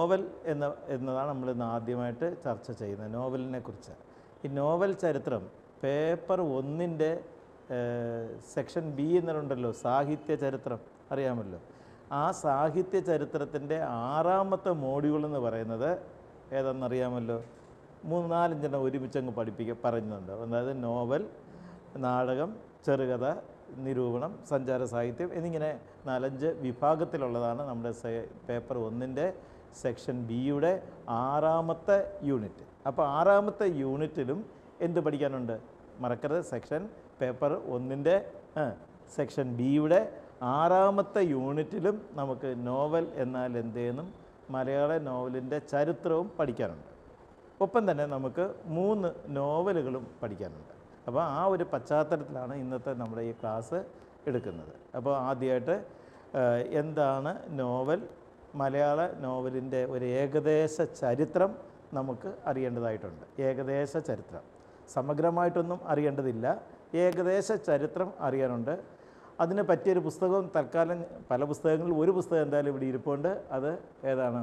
novel എന്ന എന്നതാണ് നമ്മൾ ഇന്ന് ആദ്യമായിട്ട് ചർച്ച ചെയ്യുന്നത് നോവലിനെ കുറിച്ച് ഈ നോവൽ ചരിത്രം പേപ്പർ ഒന്നിൻ്റെ സെക്ഷൻ ബി എന്നുണ്ടല്ലോ സാഹിത്യ ചരിത്രം അറിയാമല്ലോ ആ സാഹിത്യ ചരിത്രത്തിൻ്റെ ആറാമത്തെ മോഡ്യൂൾ എന്ന് പറയുന്നത് ഏതാണെന്നറിയാമല്ലോ മൂന്ന് നാലഞ്ചെണ്ണം ഒരുമിച്ചങ്ങ് പഠിപ്പിക്ക പറയുന്നുണ്ട് അതായത് നോവൽ നാടകം ചെറുകഥ നിരൂപണം സഞ്ചാര സാഹിത്യം എന്നിങ്ങനെ നാലഞ്ച് വിഭാഗത്തിലുള്ളതാണ് നമ്മുടെ സെ- പേപ്പർ ഒന്നിൻ്റെ സെക്ഷൻ ബിയുടെ ആറാമത്തെ യൂണിറ്റ് അപ്പോൾ ആറാമത്തെ യൂണിറ്റിലും എന്ത് പഠിക്കാനുണ്ട് മറക്കരുത് സെക്ഷൻ പേപ്പർ ഒന്നിൻ്റെ സെക്ഷൻ ബിയുടെ ആറാമത്തെ യൂണിറ്റിലും നമുക്ക് നോവൽ എന്നാൽ എന്തേന്നും മലയാള നോവലിൻ്റെ ചരിത്രവും പഠിക്കാനുണ്ട് ഒപ്പം തന്നെ നമുക്ക് മൂന്ന് നോവലുകളും പഠിക്കാനുണ്ട് അപ്പോൾ ആ ഒരു പശ്ചാത്തലത്തിലാണ് ഇന്നത്തെ നമ്മുടെ ഈ ക്ലാസ് എടുക്കുന്നത് അപ്പോൾ ആദ്യമായിട്ട് ഏഹ്, എന്താണ് നോവൽ മലയാള നോവലിൻ്റെ ഒരു ഏകദേശ ചരിത്രം നമുക്ക് അറിയേണ്ടതായിട്ടുണ്ട് ഏകദേശ ചരിത്രം സമഗ്രമായിട്ടൊന്നും അറിയേണ്ടതില്ല ഏകദേശ ചരിത്രം അറിയാനുണ്ട് അതിന് പറ്റിയൊരു പുസ്തകവും തൽക്കാലം പല പുസ്തകങ്ങളിൽ ഒരു പുസ്തകം എന്തായാലും ഇവിടെ ഇരിപ്പുണ്ട് അത് ഏതാണ്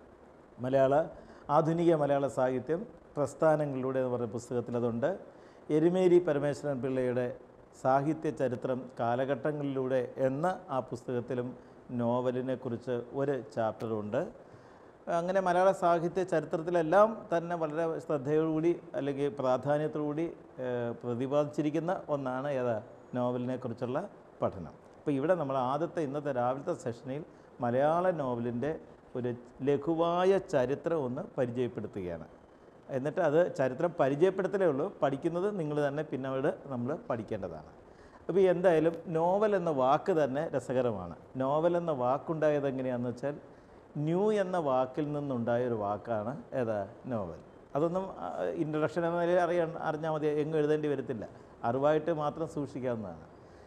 മലയാള ആധുനിക മലയാള സാഹിത്യം പ്രസ്ഥാനങ്ങളിലൂടെ എന്ന് പറയുന്ന പുസ്തകത്തിൽ അതുണ്ട് എരുമേലി പരമേശ്വരൻ പിള്ളയുടെ സാഹിത്യ ചരിത്രം കാലഘട്ടങ്ങളിലൂടെ എന്ന ആ പുസ്തകത്തിലും നോവലിനെ കുറിച്ച് ഒരു ചാപ്റ്ററുണ്ട് അങ്ങനെ മലയാള സാഹിത്യ ചരിത്രത്തിലെല്ലാം തന്നെ വളരെ ശ്രദ്ധയോടുകൂടി അല്ലെങ്കിൽ പ്രാധാന്യത്തോടുകൂടി ഏഹ്, പ്രതിപാദിച്ചിരിക്കുന്ന ഒന്നാണ് ഏതാ നോവലിനെ കുറിച്ചുള്ള പഠനം അപ്പോൾ ഇവിടെ നമ്മൾ ആദ്യത്തെ ഇന്നത്തെ രാവിലത്തെ സെഷനിൽ മലയാള നോവലിൻ്റെ ഒരു ലഘുവായ ചരിത്രം ഒന്ന് പരിചയപ്പെടുത്തുകയാണ് എന്നിട്ട് അത് ചരിത്രം പരിചയപ്പെടുത്തലേ ഉള്ളൂ പഠിക്കുന്നത് നിങ്ങൾ തന്നെ പിന്നീട് നമ്മൾ പഠിക്കേണ്ടതാണ് അപ്പോൾ എന്തായാലും നോവൽ എന്ന വാക്ക് തന്നെ രസകരമാണ് നോവൽ എന്ന വാക്കുണ്ടായത് എങ്ങനെയാണെന്ന് വെച്ചാൽ ന്യൂ എന്ന വാക്കിൽ നിന്നുണ്ടായ ഒരു വാക്കാണ് ഏതാ നോവൽ അതൊന്നും ഇൻട്രഡക്ഷൻ എന്ന നിലയിൽ അറിയാൻ അറിഞ്ഞാൽ മതി എങ്ങും എഴുതേണ്ടി വരത്തില്ല അറിവായിട്ട് മാത്രം സൂക്ഷിക്കാവുന്നതാണ്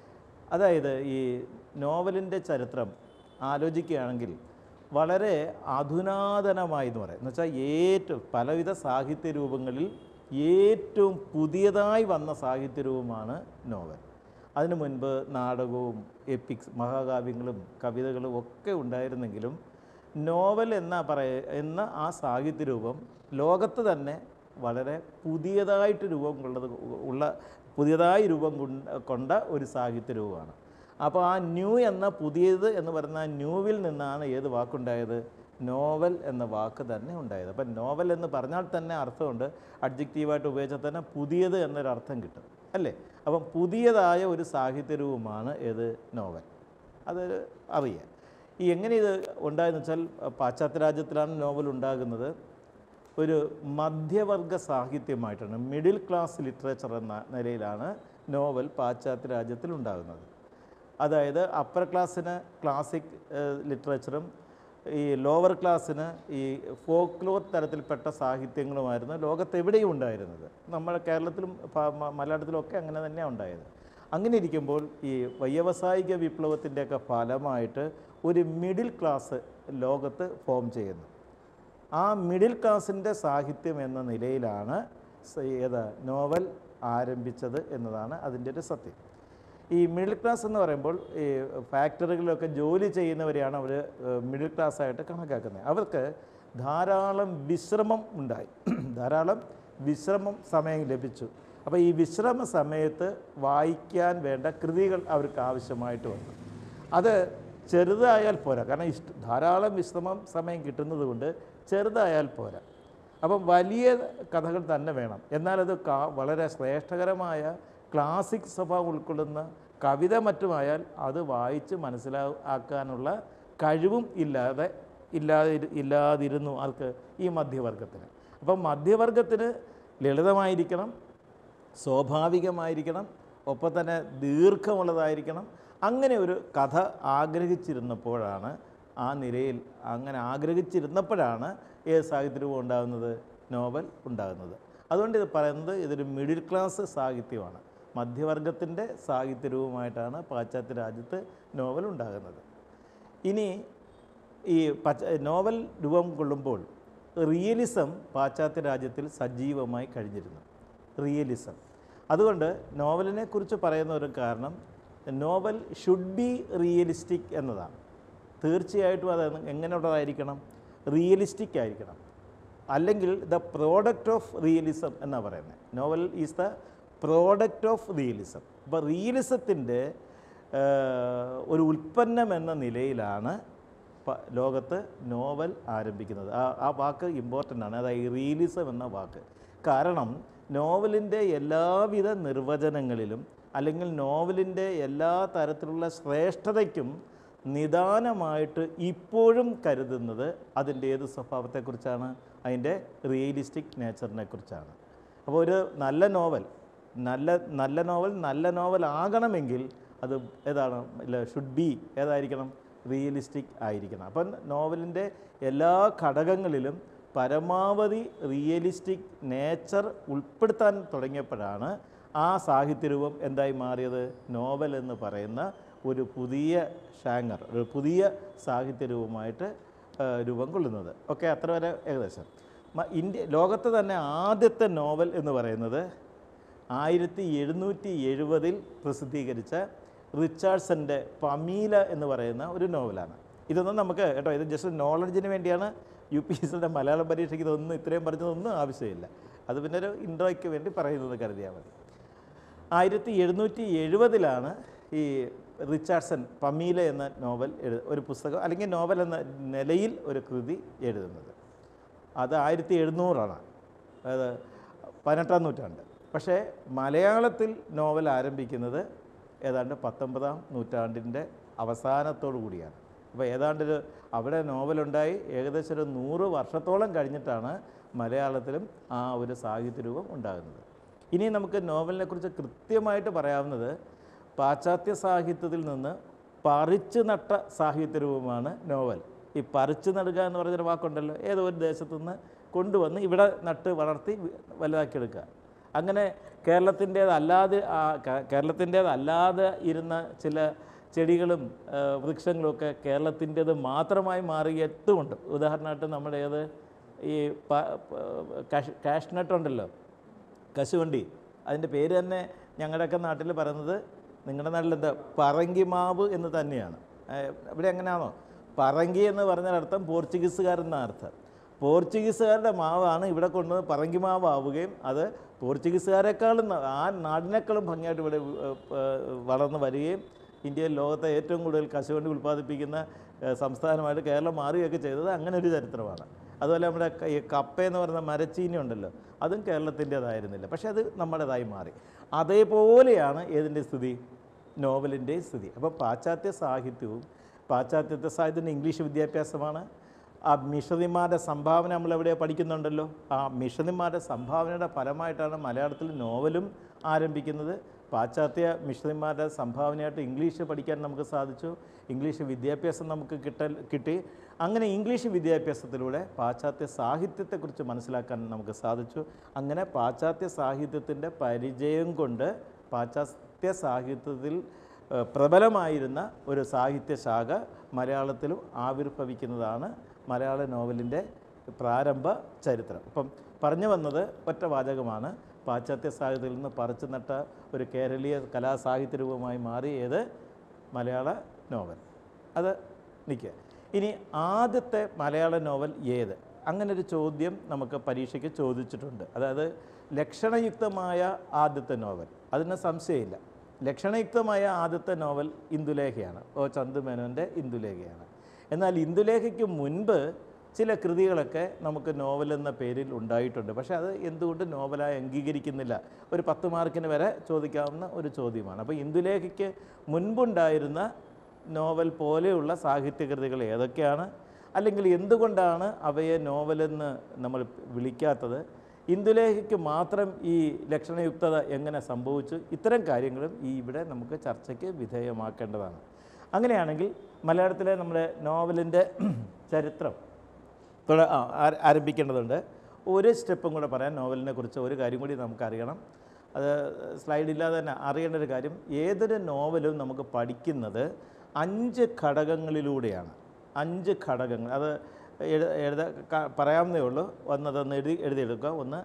അതായത് ഈ നോവലിൻ്റെ ചരിത്രം ആലോചിക്കുകയാണെങ്കിൽ വളരെ അധുനാതനമായി എന്ന് പറയും എന്ന് വെച്ചാൽ ഏറ്റവും പലവിധ സാഹിത്യ രൂപങ്ങളിൽ ഏറ്റവും പുതിയതായി വന്ന സാഹിത്യ രൂപമാണ് നോവൽ അതിനു മുൻപ് നാടകവും എപ്പിക്സ് മഹാകാവ്യങ്ങളും കവിതകളും ഒക്കെ ഉണ്ടായിരുന്നെങ്കിലും നോവൽ എന്ന പറയ എന്ന ആ സാഹിത്യ രൂപം ലോകത്ത് തന്നെ വളരെ പുതിയതായിട്ട് രൂപം കൊണ്ടത് ഉള്ള പുതിയതായി രൂപം കൊണ്ട- കൊണ്ട ഒരു സാഹിത്യ രൂപമാണ് അപ്പോൾ ആ ന്യൂ എന്ന പുതിയത് എന്ന് പറയുന്ന ആ ന്യൂവിൽ നിന്നാണ് ഏത് വാക്കുണ്ടായത് നോവൽ എന്ന വാക്ക് തന്നെ ഉണ്ടായത് അപ്പം നോവൽ എന്ന് പറഞ്ഞാൽ തന്നെ അർത്ഥമുണ്ട് അഡ്ജക്റ്റീവായിട്ട് ഉപയോഗിച്ചാൽ തന്നെ പുതിയത് എന്നൊരു അർത്ഥം കിട്ടും അല്ലേ അപ്പം പുതിയതായ ഒരു സാഹിത്യ രൂപമാണ് ഏത് നോവൽ അത് അറിയാം ഈ എങ്ങനെ ഇത് ഉണ്ടായെന്ന് വെച്ചാൽ പാശ്ചാത്യ രാജ്യത്തിലാണ് നോവൽ ഉണ്ടാകുന്നത് ഒരു മധ്യവർഗ സാഹിത്യമായിട്ടാണ് മിഡിൽ ക്ലാസ് ലിറ്ററേച്ചർ എന്ന നിലയിലാണ് നോവൽ പാശ്ചാത്യ രാജ്യത്തിൽ ഉണ്ടാകുന്നത് അതായത് അപ്പർ ക്ലാസ്സിന് ക്ലാസിക് ലിറ്ററേച്ചറും ഈ ലോവർ ക്ലാസ്സിന് ഈ ഫോക്ലോർ തരത്തിൽപ്പെട്ട സാഹിത്യങ്ങളുമായിരുന്നു ലോകത്ത് എവിടെയും ഉണ്ടായിരുന്നത് നമ്മുടെ കേരളത്തിലും പ- മ- മലയാളത്തിലും ഒക്കെ അങ്ങനെ തന്നെയാണ് ഉണ്ടായത് അങ്ങനെ ഇരിക്കുമ്പോൾ ഈ വ്യവസായിക വിപ്ലവത്തിൻ്റെയൊക്കെ ഫലമായിട്ട് ഒരു മിഡിൽ ക്ലാസ് ലോകത്ത് ഫോം ചെയ്യുന്നു ആ മിഡിൽ ക്ലാസിൻ്റെ സാഹിത്യം എന്ന നിലയിലാണ് സ- ഏത് നോവൽ ആരംഭിച്ചത് എന്നതാണ് അതിൻ്റെ ഒരു സത്യം ഈ മിഡിൽ ക്ലാസ് എന്ന് പറയുമ്പോൾ ഈ ഫാക്ടറികളിലൊക്കെ ജോലി ചെയ്യുന്നവരെയാണ് അവർ മിഡിൽ ക്ലാസ് ആയിട്ട് കണക്കാക്കുന്നത് അവർക്ക് ധാരാളം വിശ്രമം ഉണ്ടായി ധാരാളം വിശ്രമം സമയം ലഭിച്ചു അപ്പോൾ ഈ വിശ്രമ സമയത്ത് വായിക്കാൻ വേണ്ട കൃതികൾ അവർക്ക് ആവശ്യമായിട്ട് വന്നു അത് ചെറുതായാൽ പോരാ കാരണം ഇഷ്ട ധാരാളം വിശ്രമം സമയം കിട്ടുന്നത് കൊണ്ട് ചെറുതായാൽ പോരാ അപ്പം വലിയ കഥകൾ തന്നെ വേണം എന്നാൽ അത് കാ- വളരെ ശ്രേഷ്ഠകരമായ ക്ലാസിക് സ്വഭാവം ഉൾക്കൊള്ളുന്ന കവിത മറ്റുമായാൽ അത് വായിച്ച് മനസ്സിലാക്കാനുള്ള കഴിവും ഇല്ലാതെ ഇല്ലാതെ ഇല്ലാതിരുന്നു ആർക്ക് ഈ മധ്യവർഗത്തിന് അപ്പം മധ്യവർഗത്തിന് ലളിതമായിരിക്കണം സ്വാഭാവികമായിരിക്കണം ഒപ്പം തന്നെ ദീർഘമുള്ളതായിരിക്കണം അങ്ങനെ ഒരു കഥ ആഗ്രഹിച്ചിരുന്നപ്പോഴാണ് ആ നിലയിൽ അങ്ങനെ ആഗ്രഹിച്ചിരുന്നപ്പോഴാണ് ഏത് സാഹിത്യരൂപം ഉണ്ടാകുന്നത് നോവൽ ഉണ്ടാകുന്നത് അതുകൊണ്ട് ഇത് പറയുന്നത് ഇതൊരു മിഡിൽ ക്ലാസ് സാഹിത്യമാണ് മധ്യവർഗത്തിൻ്റെ സാഹിത്യരൂപമായിട്ടാണ് പാശ്ചാത്യ രാജ്യത്ത് നോവൽ ഉണ്ടാകുന്നത് ഇനി ഈ പച്ച നോവൽ രൂപം കൊള്ളുമ്പോൾ റിയലിസം പാശ്ചാത്യ രാജ്യത്തിൽ സജീവമായി കഴിഞ്ഞിരുന്നു റിയലിസം അതുകൊണ്ട് നോവലിനെ കുറിച്ച് പറയുന്ന ഒരു കാരണം നോവൽ ഷുഡ് ബി റിയലിസ്റ്റിക് എന്നതാണ് തീർച്ചയായിട്ടും അത് എങ്ങനെയുള്ളതായിരിക്കണം റിയലിസ്റ്റിക് ആയിരിക്കണം അല്ലെങ്കിൽ ദ പ്രോഡക്റ്റ് ഓഫ് റിയലിസം എന്നാണ് പറയുന്നത് novel is the product of realism അപ്പോൾ റിയലിസത്തിൻ്റെ ഒരു ഉൽപ്പന്നം എന്ന നിലയിലാണ് പ- ലോകത്ത് നോവൽ ആരംഭിക്കുന്നത് ആ ആ വാക്ക് ഇമ്പോർട്ടൻ്റ് ആണ് അതായത് റിയലിസം എന്ന വാക്ക് കാരണം നോവലിൻ്റെ എല്ലാവിധ നിർവചനങ്ങളിലും അല്ലെങ്കിൽ നോവലിൻ്റെ എല്ലാ തരത്തിലുള്ള ശ്രേഷ്ഠതയ്ക്കും നിദാനമായിട്ട് ഇപ്പോഴും കരുതുന്നത് അതിൻ്റെ ഏത് സ്വഭാവത്തെക്കുറിച്ചാണ് അതിൻ്റെ റിയലിസ്റ്റിക് നേച്ചറിനെ കുറിച്ചാണ് അപ്പോൾ ഒരു നല്ല നോവൽ നല്ല നല്ല നോവൽ നല്ല നോവൽ ആകണമെങ്കിൽ അത് ഏതാണ് ഷുഡ് ബി ഏതായിരിക്കണം റിയലിസ്റ്റിക് ആയിരിക്കണം അപ്പം നോവലിൻ്റെ എല്ലാ ഘടകങ്ങളിലും പരമാവധി റിയലിസ്റ്റിക് നേച്ചർ ഉൾപ്പെടുത്താൻ തുടങ്ങിയപ്പോഴാണ് ആ സാഹിത്യരൂപം എന്തായി മാറിയത് നോവൽ എന്ന് പറയുന്ന ഒരു പുതിയ ഷാങ്ങർ ഒരു പുതിയ സാഹിത്യരൂപമായിട്ട് ആ, രൂപം കൊള്ളുന്നത് ഓക്കെ അത്ര വരെ ഏകദേശം മ- ഇന്ത്യ ലോകത്ത് തന്നെ ആദ്യത്തെ നോവൽ എന്ന് പറയുന്നത് ആയിരത്തി എഴുന്നൂറ്റി എഴുപതിൽ പ്രസിദ്ധീകരിച്ച റിച്ചാർഡ്സൻ്റെ പമീല എന്ന് പറയുന്ന ഒരു നോവലാണ് ഇതൊന്നും നമുക്ക് കേട്ടോ ഇത് ജസ്റ്റ് നോളജിന് വേണ്ടിയാണ് യു പി എസ് സിയുടെ മലയാളം പരീക്ഷയ്ക്ക് ഇതൊന്നും ഇത്രയും പറഞ്ഞതൊന്നും ആവശ്യമില്ല അത് പിന്നെ ഒരു ഇൻട്രോയ്ക്ക് വേണ്ടി പറയുന്നത് കരുതിയാൽ മതി ആയിരത്തി എഴുന്നൂറ്റി എഴുപതിലാണ് ഈ റിച്ചാർഡ്സൺ പമീല എന്ന നോവൽ എഴു ഒരു പുസ്തകം അല്ലെങ്കിൽ നോവൽ എന്ന നിലയിൽ ഒരു കൃതി എഴുതുന്നത് അത് ആയിരത്തി എഴുന്നൂറാണ് അതായത് പതിനെട്ടാം നൂറ്റാണ്ട് പക്ഷേ മലയാളത്തിൽ നോവൽ ആരംഭിക്കുന്നത് ഏതാണ്ട് പത്തൊമ്പതാം നൂറ്റാണ്ടിൻ്റെ അവസാനത്തോടു കൂടിയാണ് അപ്പോൾ ഏതാണ്ട് ഒരു അവിടെ നോവലുണ്ടായി ഏകദേശം ഒരു നൂറ് വർഷത്തോളം കഴിഞ്ഞിട്ടാണ് മലയാളത്തിലും ആ ഒരു സാഹിത്യരൂപം ഉണ്ടാകുന്നത് ഇനി നമുക്ക് നോവലിനെ കുറിച്ച് കൃത്യമായിട്ട് പറയാവുന്നത് പാശ്ചാത്യ സാഹിത്യത്തിൽ നിന്ന് പറിച്ചു നട്ട സാഹിത്യരൂപമാണ് നോവൽ ഈ പറിച്ചു നടുക എന്ന് പറഞ്ഞൊരു വാക്കുണ്ടല്ലോ ഏതോ ഒരു ദേശത്തു നിന്ന് കൊണ്ടുവന്ന് ഇവിടെ നട്ട് വളർത്തി വി- വലുതാക്കിയെടുക്കുക അങ്ങനെ കേരളത്തിൻ്റേതല്ലാതെ ആ കേ- കേരളത്തിൻ്റേതല്ലാതെ ഇരുന്ന ചില ചെടികളും ആ, വൃക്ഷങ്ങളും ഒക്കെ കേരളത്തിൻ്റേത് മാത്രമായി മാറിയിട്ടുമുണ്ട് ഉദാഹരണമായിട്ട് നമ്മുടെ ഏത് ഈ പ- പ- കാഷ് കാഷ്നട്ട് ഉണ്ടല്ലോ കശുവണ്ടി അതിൻ്റെ പേര് തന്നെ ഞങ്ങളുടെയൊക്കെ നാട്ടിൽ പറയുന്നത് നിങ്ങളുടെ നാട്ടിൽ എന്താ പറങ്കിമാവ് എന്ന് തന്നെയാണ് ഏഹ് ഇവിടെ എങ്ങനെയാണോ പറങ്കി എന്ന് പറഞ്ഞാൽ അർത്ഥം പോർച്ചുഗീസുകാരെന്ന അർത്ഥം പോർച്ചുഗീസുകാരുടെ മാവാണ് ഇവിടെ കൊണ്ടുവന്ന് പറങ്കി മാവ് ആവുകയും അത് പോർച്ചുഗീസുകാരെക്കാളും ന- ആ നാടിനേക്കാളും ഭംഗിയായിട്ട് ഇവിടെ ഏഹ്, ഏഹ്, വളർന്നു വരികയും ഇന്ത്യയിൽ ലോകത്തെ ഏറ്റവും കൂടുതൽ കശുവണ്ടി ഉൽപ്പാദിപ്പിക്കുന്ന ഏഹ്, സംസ്ഥാനമായിട്ട് കേരളം മാറുകയൊക്കെ ചെയ്തത് അങ്ങനെ ഒരു ചരിത്രമാണ് അതുപോലെ നമ്മുടെ ക- ഈ കപ്പ എന്ന് പറയുന്ന മരച്ചീനി ഉണ്ടല്ലോ അതും കേരളത്തിൻ്റേതായിരുന്നില്ല പക്ഷേ അത് നമ്മുടേതായി മാറി അതേപോലെയാണ് ഏതിൻ്റെ സ്ഥിതി നോവലിൻ്റെ സ്ഥിതി അപ്പോൾ പാശ്ചാത്യ സാഹിത്യവും പാശ്ചാത്യത്തെ സാഹിത്യത്തിൻ്റെ ഇംഗ്ലീഷ് വിദ്യാഭ്യാസമാണ് ആ മിഷണിമാരുടെ സംഭാവന നമ്മൾ എവിടെ പഠിക്കുന്നുണ്ടല്ലോ ആ മിഷണിമാരുടെ സംഭാവനയുടെ ഫലമായിട്ടാണ് മലയാളത്തിൽ നോവലും ആരംഭിക്കുന്നത് പാശ്ചാത്യ മിഷണിമാരുടെ സംഭാവനയായിട്ട് ഇംഗ്ലീഷ് പഠിക്കാൻ നമുക്ക് സാധിച്ചു ഇംഗ്ലീഷ് വിദ്യാഭ്യാസം നമുക്ക് കിട്ടൽ കിട്ടി അങ്ങനെ ഇംഗ്ലീഷ് വിദ്യാഭ്യാസത്തിലൂടെ പാശ്ചാത്യ സാഹിത്യത്തെക്കുറിച്ച് മനസ്സിലാക്കാൻ നമുക്ക് സാധിച്ചു അങ്ങനെ പാശ്ചാത്യ സാഹിത്യത്തിൻ്റെ പരിചയം കൊണ്ട് പാശ്ചാത്യ സാഹിത്യത്തിൽ ഏഹ്, പ്രബലമായിരുന്ന ഒരു സാഹിത്യ ശാഖ മലയാളത്തിലും ആവിർഭവിക്കുന്നതാണ് മലയാള നോവലിൻ്റെ പ്രാരംഭ ചരിത്രം അപ്പം പറഞ്ഞു വന്നത് ഒറ്റ വാചകമാണ് പാശ്ചാത്യ സാഹിത്യത്തിൽ നിന്ന് പറിച്ചു നട്ട ഒരു കേരളീയ കലാസാഹിത്യ രൂപമായി മാറിയത് മലയാള നോവൽ അത് നിൽക്കുക ഇനി ആദ്യത്തെ മലയാള നോവൽ ഏത് അങ്ങനെ ഒരു ചോദ്യം നമുക്ക് പരീക്ഷയ്ക്ക് ചോദിച്ചിട്ടുണ്ട് അതായത് ലക്ഷണയുക്തമായ ആദ്യത്തെ നോവൽ അതിന് സംശയമില്ല ലക്ഷണയുക്തമായ ആദ്യത്തെ നോവൽ ഇന്ദുലേഖയാണ് ഓ ചന്തുമേനോൻ്റെ ഇന്ദുലേഖയാണ് എന്നാൽ ഇന്ദുലേഖയ്ക്ക് മുൻപ് ചില കൃതികളൊക്കെ നമുക്ക് നോവൽ എന്ന പേരിൽ ഉണ്ടായിട്ടുണ്ട് പക്ഷേ അത് എന്തുകൊണ്ട് നോവലായി അംഗീകരിക്കുന്നില്ല ഒരു പത്ത് മാർക്കിന് വരെ ചോദിക്കാവുന്ന ഒരു ചോദ്യമാണ് അപ്പോൾ ഇന്ദുലേഖയ്ക്ക് മുൻപുണ്ടായിരുന്ന നോവൽ പോലെയുള്ള സാഹിത്യകൃതികൾ ഏതൊക്കെയാണ് അല്ലെങ്കിൽ എന്തുകൊണ്ടാണ് അവയെ നോവലെന്ന് നമ്മൾ വിളിക്കാത്തത് ഇന്ദുലേഖയ്ക്ക് മാത്രം ഈ ലക്ഷണയുക്തത എങ്ങനെ സംഭവിച്ചു ഇത്തരം കാര്യങ്ങളും ഈ ഇവിടെ നമുക്ക് ചർച്ചയ്ക്ക് വിധേയമാക്കേണ്ടതാണ് അങ്ങനെയാണെങ്കിൽ മലയാളത്തിലെ നമ്മുടെ നോവലിൻ്റെ ചരിത്രം തുട ആ, ആര- ആരംഭിക്കേണ്ടതുണ്ട് ഒരു സ്റ്റെപ്പും കൂടെ പറയാൻ നോവലിനെ കുറിച്ച് ഒരു കാര്യം കൂടി നമുക്കറിയണം അത് സ്ലൈഡില്ലാതെ തന്നെ അറിയേണ്ട ഒരു കാര്യം ഏതൊരു നോവലും നമുക്ക് പഠിക്കുന്നത് അഞ്ച് ഘടകങ്ങളിലൂടെയാണ് അഞ്ച് ഘടകങ്ങൾ അത് എഴു എഴുത ക- പറയാവുന്നേ ഉള്ളൂ ഒന്നതൊന്ന് എഴുതി എഴുതിയെടുക്കുക ഒന്ന്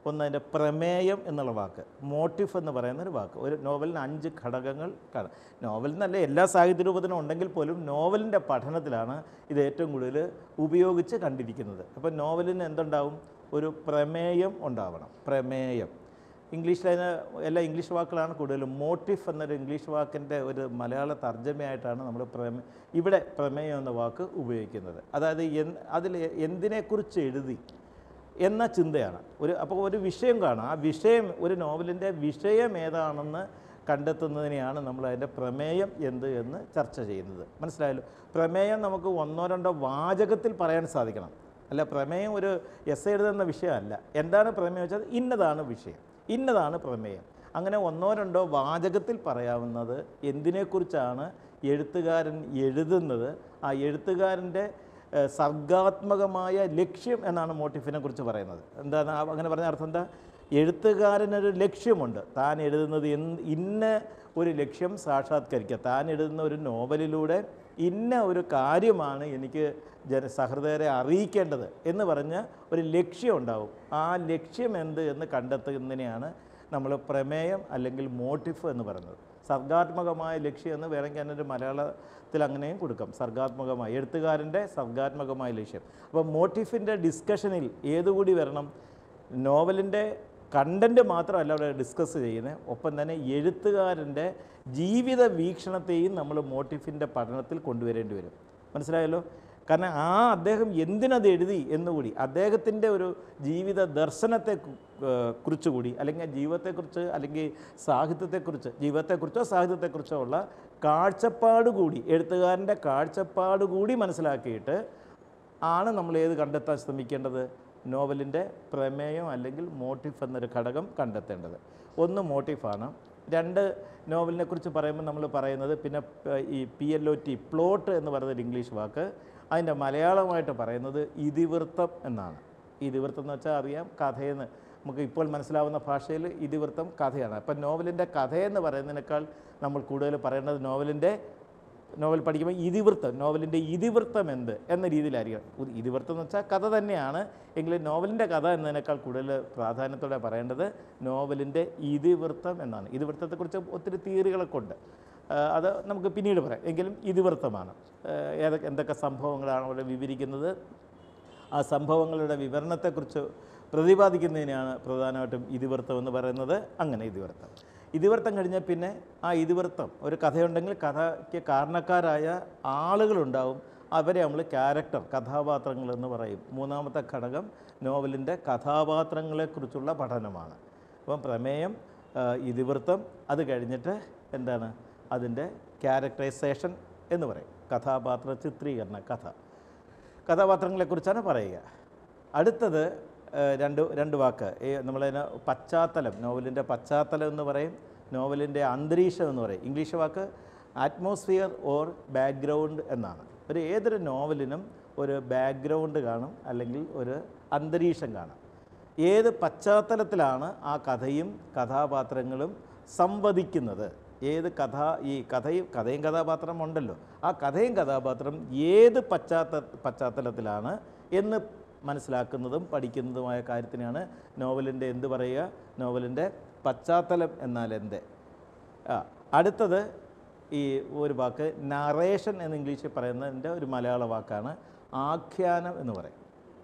ഒന്ന് അതിൻ്റെ പ്രമേയം എന്നുള്ള വാക്ക് മോട്ടീഫ് എന്ന് പറയുന്ന ഒരു വാക്ക് ഒരു നോവലിന് അഞ്ച് ഘടകങ്ങൾ കാണും നോവൽ എന്നല്ല എല്ലാ സാഹിത്യ രൂപത്തിനും ഉണ്ടെങ്കിൽ പോലും നോവലിൻ്റെ പഠനത്തിലാണ് ഇത് ഏറ്റവും കൂടുതൽ ഉപയോഗിച്ച് കണ്ടിരിക്കുന്നത് അപ്പോൾ നോവലിന് എന്തുണ്ടാവും ഒരു പ്രമേയം ഉണ്ടാവണം പ്രമേയം ഇംഗ്ലീഷിൽ അതിന് എല്ലാ ഇംഗ്ലീഷ് വാക്കുകളാണ് കൂടുതലും മോട്ടീഫ് എന്നൊരു ഇംഗ്ലീഷ് വാക്കിൻ്റെ ഒരു മലയാള തർജ്ജമയായിട്ടാണ് നമ്മൾ പ്രമേ ഇവിടെ പ്രമേയം എന്ന വാക്ക് ഉപയോഗിക്കുന്നത് അതായത് എൻ അതിൽ എന്തിനെക്കുറിച്ച് എഴുതി എന്ന ചിന്തയാണ് ഒരു അപ്പോൾ ഒരു വിഷയം കാണാം ആ വിഷയം ഒരു നോവലിൻ്റെ വിഷയം ഏതാണെന്ന് കണ്ടെത്തുന്നതിനെയാണ് നമ്മൾ അതിൻ്റെ പ്രമേയം എന്ത് എന്ന് ചർച്ച ചെയ്യുന്നത് മനസ്സിലായല്ലോ പ്രമേയം നമുക്ക് ഒന്നോ രണ്ടോ വാചകത്തിൽ പറയാൻ സാധിക്കണം അല്ല പ്രമേയം ഒരു എസ് എഴുതുന്ന വിഷയമല്ല എന്താണ് പ്രമേയം വെച്ചാൽ ഇന്നതാണ് വിഷയം ഇന്നതാണ് പ്രമേയം അങ്ങനെ ഒന്നോ രണ്ടോ വാചകത്തിൽ പറയാവുന്നത് എന്തിനെക്കുറിച്ചാണ് എഴുത്തുകാരൻ എഴുതുന്നത് ആ എഴുത്തുകാരൻ്റെ ഏഹ്, സർഗാത്മകമായ ലക്ഷ്യം എന്നാണ് മോട്ടിഫിനെ കുറിച്ച് പറയുന്നത് എന്താണ് ആ- അങ്ങനെ പറഞ്ഞ അർത്ഥം എന്താ എഴുത്തുകാരനൊരു ലക്ഷ്യമുണ്ട് താൻ എഴുതുന്നത് എന്ത് ഇന്ന ഒരു ലക്ഷ്യം സാക്ഷാത്കരിക്കുക താൻ എഴുതുന്ന ഒരു നോവലിലൂടെ ഇന്ന ഒരു കാര്യമാണ് എനിക്ക് ജന സഹൃദയരെ അറിയിക്കേണ്ടത് എന്ന് പറഞ്ഞ ഒരു ലക്ഷ്യം ഉണ്ടാവും ആ ലക്ഷ്യം എന്ത് എന്ന് കണ്ടെത്തുന്നതിനെയാണ് നമ്മൾ പ്രമേയം അല്ലെങ്കിൽ മോട്ടിഫ് എന്ന് പറയുന്നത് സർഗാത്മകമായ ലക്ഷ്യം എന്ന് വേണമെങ്കിൽ അതിനൊരു മലയാളത്തിൽ അങ്ങനെയും കൊടുക്കാം സർഗാത്മകമായ എഴുത്തുകാരൻ്റെ സർഗാത്മകമായ ലക്ഷ്യം അപ്പോൾ മോട്ടിഫിൻ്റെ ഡിസ്കഷനിൽ ഏതുകൂടി വരണം നോവലിൻ്റെ കണ്ടൻറ്റ് മാത്രമല്ല അവിടെ ഡിസ്കസ് ചെയ്യുന്നത് ഒപ്പം തന്നെ എഴുത്തുകാരൻ്റെ ജീവിത വീക്ഷണത്തെയും നമ്മൾ മോട്ടിഫിൻ്റെ പഠനത്തിൽ കൊണ്ടുവരേണ്ടി വരും മനസ്സിലായല്ലോ കാരണം ആ അദ്ദേഹം എന്തിനത് എഴുതി എന്നുകൂടി അദ്ദേഹത്തിൻ്റെ ഒരു ജീവിത ദർശനത്തെ കു- ഏഹ് കുറിച്ചുകൂടി അല്ലെങ്കിൽ ജീവിതത്തെക്കുറിച്ച് അല്ലെങ്കിൽ സാഹിത്യത്തെക്കുറിച്ച് ജീവിതത്തെക്കുറിച്ചോ സാഹിത്യത്തെക്കുറിച്ചോ ഉള്ള കാഴ്ചപ്പാട് കൂടി എഴുത്തുകാരൻ്റെ കാഴ്ചപ്പാട് കൂടി മനസ്സിലാക്കിയിട്ട് ആണ് നമ്മൾ ഏത് കണ്ടെത്താൻ ശ്രമിക്കേണ്ടത് നോവലിൻ്റെ പ്രമേയം അല്ലെങ്കിൽ മോട്ടീഫ് എന്നൊരു ഘടകം കണ്ടെത്തേണ്ടത് ഒന്ന് മോട്ടീഫാണ് രണ്ട് നോവലിനെ കുറിച്ച് പറയുമ്പോൾ നമ്മൾ പറയുന്നത് പിന്നെ പ- ഈ P L O T plot എന്ന് പറയുന്നൊരു ഇംഗ്ലീഷ് വാക്ക് അതിൻ്റെ മലയാളമായിട്ട് പറയുന്നത് ഇതിവൃത്തം എന്നാണ് ഇതിവൃത്തം എന്ന് വെച്ചാൽ അറിയാം കഥയെന്ന് നമുക്ക് ഇപ്പോൾ മനസ്സിലാവുന്ന ഭാഷയിൽ ഇതിവൃത്തം കഥയാണ് അപ്പം നോവലിൻ്റെ കഥയെന്ന് പറയുന്നതിനേക്കാൾ നമ്മൾ കൂടുതൽ പറയേണ്ടത് നോവലിൻ്റെ നോവൽ പഠിക്കുമ്പോൾ ഇതിവൃത്തം നോവലിൻ്റെ ഇതിവൃത്തം എന്ത് എന്ന രീതിയിലായിരിക്കണം ഉ- ഇതിവൃത്തം എന്ന് വെച്ചാൽ കഥ തന്നെയാണ് എങ്കിലും നോവലിൻ്റെ കഥ എന്നതിനേക്കാൾ കൂടുതൽ പ്രാധാന്യത്തോടെ പറയേണ്ടത് നോവലിൻ്റെ ഇതിവൃത്തം എന്നാണ് ഇതിവൃത്തത്തെക്കുറിച്ച് ഒത്തിരി തിയറികളൊക്കെ ഉണ്ട് ആ, അത് നമുക്ക് പിന്നീട് പറയാം എങ്കിലും ഇതിവൃത്തമാണ് ആ, ഏതൊക്കെ എന്തൊക്കെ സംഭവങ്ങളാണ് അവിടെ വിവരിക്കുന്നത് ആ സംഭവങ്ങളുടെ വിവരണത്തെക്കുറിച്ച് പ്രതിപാദിക്കുന്നതിനാണ് പ്രധാനമായിട്ടും ഇതിവൃത്തം എന്ന് പറയുന്നത് അങ്ങനെ ഇതിവൃത്തം ഇതിവൃത്തം കഴിഞ്ഞാൽ പിന്നെ ആ ഇതിവൃത്തം ഒരു കഥയുണ്ടെങ്കിൽ കഥയ്ക്ക് കാരണക്കാരായ ആളുകളുണ്ടാവും അവരെ നമ്മൾ ക്യാരക്ടർ കഥാപാത്രങ്ങൾ എന്ന് പറയും മൂന്നാമത്തെ ഘടകം നോവലിൻ്റെ കഥാപാത്രങ്ങളെക്കുറിച്ചുള്ള പഠനമാണ് അപ്പം പ്രമേയം ആ, ഇതിവൃത്തം അത് കഴിഞ്ഞിട്ട് എന്താണ് അതിൻ്റെ ക്യാരക്ടറൈസേഷൻ എന്ന് പറയും കഥാപാത്ര ചിത്രീകരണ കഥ കഥാപാത്രങ്ങളെക്കുറിച്ചാണ് പറയുക അടുത്തത് ഏഹ്, രണ്ട് രണ്ട് വാക്ക് ഈ നമ്മളതിന് പശ്ചാത്തലം നോവലിൻ്റെ പശ്ചാത്തലം എന്ന് പറയും നോവലിൻ്റെ അന്തരീക്ഷം എന്ന് പറയും ഇംഗ്ലീഷ് വാക്ക് അറ്റ്മോസ്ഫിയർ ഓർ ബാക്ക്ഗ്രൗണ്ട് എന്നാണ് ഒരു ഏതൊരു നോവലിനും ഒരു ബാക്ക്ഗ്രൗണ്ട് കാണും അല്ലെങ്കിൽ ഒരു അന്തരീക്ഷം കാണും ഏത് പശ്ചാത്തലത്തിലാണ് ആ കഥയും കഥാപാത്രങ്ങളും സംവദിക്കുന്നത് ഏത് കഥ ഈ കഥയും കഥയും കഥാപാത്രം ഉണ്ടല്ലോ ആ കഥയും കഥാപാത്രം ഏത് പശ്ചാത്ത പശ്ചാത്തലത്തിലാണ് എന്ന് മനസ്സിലാക്കുന്നതും പഠിക്കുന്നതുമായ കാര്യത്തിനാണ് നോവലിൻ്റെ എന്ത് പറയുക നോവലിൻ്റെ പശ്ചാത്തലം എന്നാൽ എന്ത് ആ അടുത്തത് ഈ ഒരു വാക്ക് നറേഷൻ എന്ന് ഇംഗ്ലീഷിൽ പറയുന്നതിൻ്റെ ഒരു മലയാള വാക്കാണ് ആഖ്യാനം എന്ന് പറയും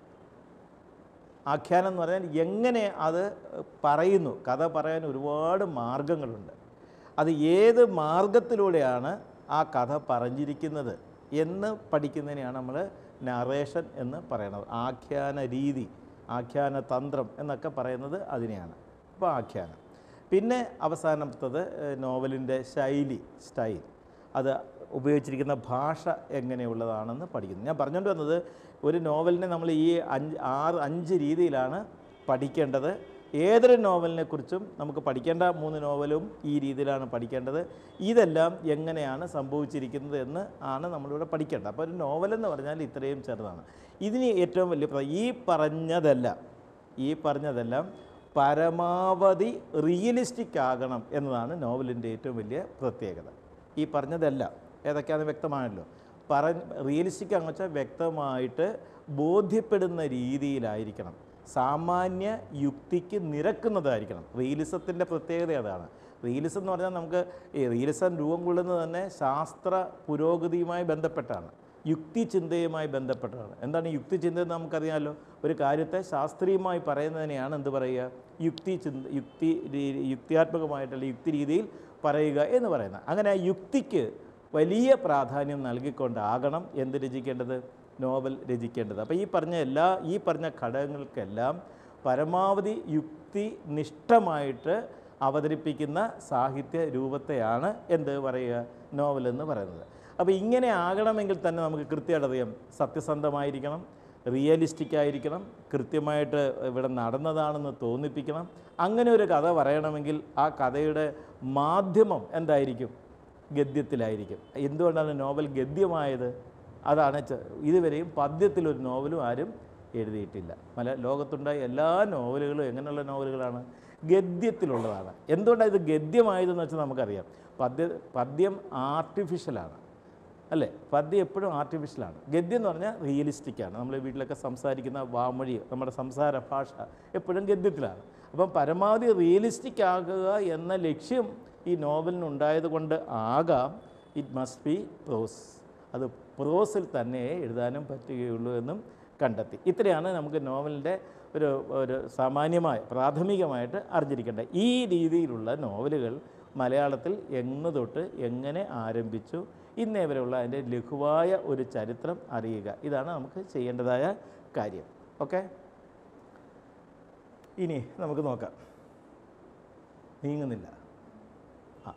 ആഖ്യാനം എന്ന് പറഞ്ഞാൽ എങ്ങനെ അത് പറയുന്നു കഥ പറയാൻ ഒരുപാട് മാർഗങ്ങളുണ്ട് അത് ഏത് മാർഗത്തിലൂടെയാണ് ആ കഥ പറഞ്ഞിരിക്കുന്നത് എന്ന് പഠിക്കുന്നതിനെയാണ് നമ്മൾ നറേഷൻ എന്ന് പറയുന്നത് ആഖ്യാന രീതി ആഖ്യാന തന്ത്രം എന്നൊക്കെ പറയുന്നത് അതിനെയാണ് അപ്പോൾ ആഖ്യാനം പിന്നെ അവസാനത്തത് നോവലിൻ്റെ ശൈലി സ്റ്റൈൽ അത് ഉപയോഗിച്ചിരിക്കുന്ന ഭാഷ എങ്ങനെയുള്ളതാണെന്ന് പഠിക്കുന്നു ഞാൻ പറഞ്ഞുകൊണ്ട് വന്നത് ഒരു നോവലിനെ നമ്മൾ ഈ അഞ്ച് ആറ് അഞ്ച് രീതിയിലാണ് പഠിക്കേണ്ടത് ഏതൊരു നോവലിനെ കുറിച്ചും നമുക്ക് പഠിക്കേണ്ട മൂന്ന് നോവലും ഈ രീതിയിലാണ് പഠിക്കേണ്ടത് ഇതെല്ലാം എങ്ങനെയാണ് സംഭവിച്ചിരിക്കുന്നത് എന്ന് ആണ് നമ്മളിവിടെ പഠിക്കേണ്ടത് അപ്പോൾ ഒരു നോവൽ എന്ന് പറഞ്ഞാൽ ഇത്രയും ചെറുതാണ് ഇതിന് ഏറ്റവും വലിയ പ്ര- ഈ പറഞ്ഞതെല്ലാം ഈ പറഞ്ഞതെല്ലാം പരമാവധി റിയലിസ്റ്റിക് ആകണം എന്നതാണ് നോവലിൻ്റെ ഏറ്റവും വലിയ പ്രത്യേകത ഈ പറഞ്ഞതെല്ലാം ഏതൊക്കെയാണെന്ന് വ്യക്തമാണല്ലോ പറ റിയലിസ്റ്റിക് ആണെന്ന് വെച്ചാൽ വ്യക്തമായിട്ട് ബോധ്യപ്പെടുന്ന രീതിയിലായിരിക്കണം സാമാന്യ യുക്തിക്ക് നിരക്കുന്നതായിരിക്കണം റിയലിസത്തിൻ്റെ പ്രത്യേകത അതാണ് റിയലിസം എന്ന് പറഞ്ഞാൽ നമുക്ക് ഈ റിയലിസം രൂപം കൊള്ളുന്നത് തന്നെ ശാസ്ത്ര പുരോഗതിയുമായി ബന്ധപ്പെട്ടാണ് യുക്തി ചിന്തയുമായി ബന്ധപ്പെട്ടതാണ് എന്താണ് യുക്തി ചിന്ത എന്ന് നമുക്കറിയാമല്ലോ ഒരു കാര്യത്തെ ശാസ്ത്രീയമായി പറയുന്നതിനെയാണ് എന്ത് പറയുക യുക്തി ചിന്ത യുക്തി രീ- യുക്തിയാത്മകമായിട്ടുള്ള യുക്തി രീതിയിൽ പറയുക എന്ന് പറയുന്നത് അങ്ങനെ ആ യുക്തിക്ക് വലിയ പ്രാധാന്യം നൽകിക്കൊണ്ടാകണം എന്ത് രചിക്കേണ്ടത് നോവൽ രചിക്കേണ്ടത് അപ്പോൾ ഈ പറഞ്ഞ എല്ലാ ഈ പറഞ്ഞ ഘടകങ്ങൾക്കെല്ലാം പരമാവധി യുക്തിനിഷ്ഠമായിട്ട് അവതരിപ്പിക്കുന്ന സാഹിത്യ രൂപത്തെയാണ് എന്ത് പറയുക നോവൽ എന്ന് പറയുന്നത് അപ്പോൾ ഇങ്ങനെ ആകണമെങ്കിൽ തന്നെ നമുക്ക് കൃത്യമായിട്ട് അറിയാം സത്യസന്ധമായിരിക്കണം റിയലിസ്റ്റിക് ആയിരിക്കണം കൃത്യമായിട്ട് ഇവിടെ നടന്നതാണെന്ന് തോന്നിപ്പിക്കണം അങ്ങനെ ഒരു കഥ പറയണമെങ്കിൽ ആ കഥയുടെ മാധ്യമം എന്തായിരിക്കും ഗദ്യത്തിലായിരിക്കും എന്തുകൊണ്ടാണ് നോവൽ ഗദ്യമായത് അതാണ് ച- ഇതുവരെയും പദ്യത്തിലൊരു നോവലും ആരും എഴുതിയിട്ടില്ല പല ലോകത്തുണ്ടായ എല്ലാ നോവലുകളും എങ്ങനെയുള്ള നോവലുകളാണ് ഗദ്യത്തിലുള്ളതാണ് എന്തുകൊണ്ടാണ് ഇത് ഗദ്യമായതെന്ന് വെച്ചാൽ നമുക്കറിയാം പദ്യ പദ്യം ആർട്ടിഫിഷ്യലാണ് അല്ലേ പദ്യം എപ്പോഴും ആർട്ടിഫിഷ്യലാണ് ഗദ്യം എന്ന് പറഞ്ഞാൽ റിയലിസ്റ്റിക്കാണ് നമ്മൾ വീട്ടിലൊക്കെ സംസാരിക്കുന്ന വാമൊഴി നമ്മുടെ സംസാര ഭാഷ എപ്പോഴും ഗദ്യത്തിലാണ് അപ്പം പരമാവധി റിയലിസ്റ്റിക് ആകുക എന്ന ലക്ഷ്യം ഈ നോവലിനുണ്ടായത് കൊണ്ട് ആകാം ഇറ്റ് മസ്റ്റ് ബി പ്രോസ് അത് പ്രോസിൽ തന്നെ എഴുതാനും പറ്റുകയുള്ളൂ എന്നും കണ്ടെത്തി ഇത്രയാണ് നമുക്ക് നോവലിൻ്റെ ഒരു ഒരു സാമാന്യമായ പ്രാഥമികമായിട്ട് അറിഞ്ഞിരിക്കേണ്ടത് ഈ രീതിയിലുള്ള നോവലുകൾ മലയാളത്തിൽ എന്ന് തൊട്ട് എങ്ങനെ ആരംഭിച്ചു ഇന്നേ വരെയുള്ള അതിൻ്റെ ലഘുവായ ഒരു ചരിത്രം അറിയുക ഇതാണ് നമുക്ക് ചെയ്യേണ്ടതായ കാര്യം ഓക്കെ ഇനി നമുക്ക് നോക്കാം നീങ്ങുന്നില്ല ആ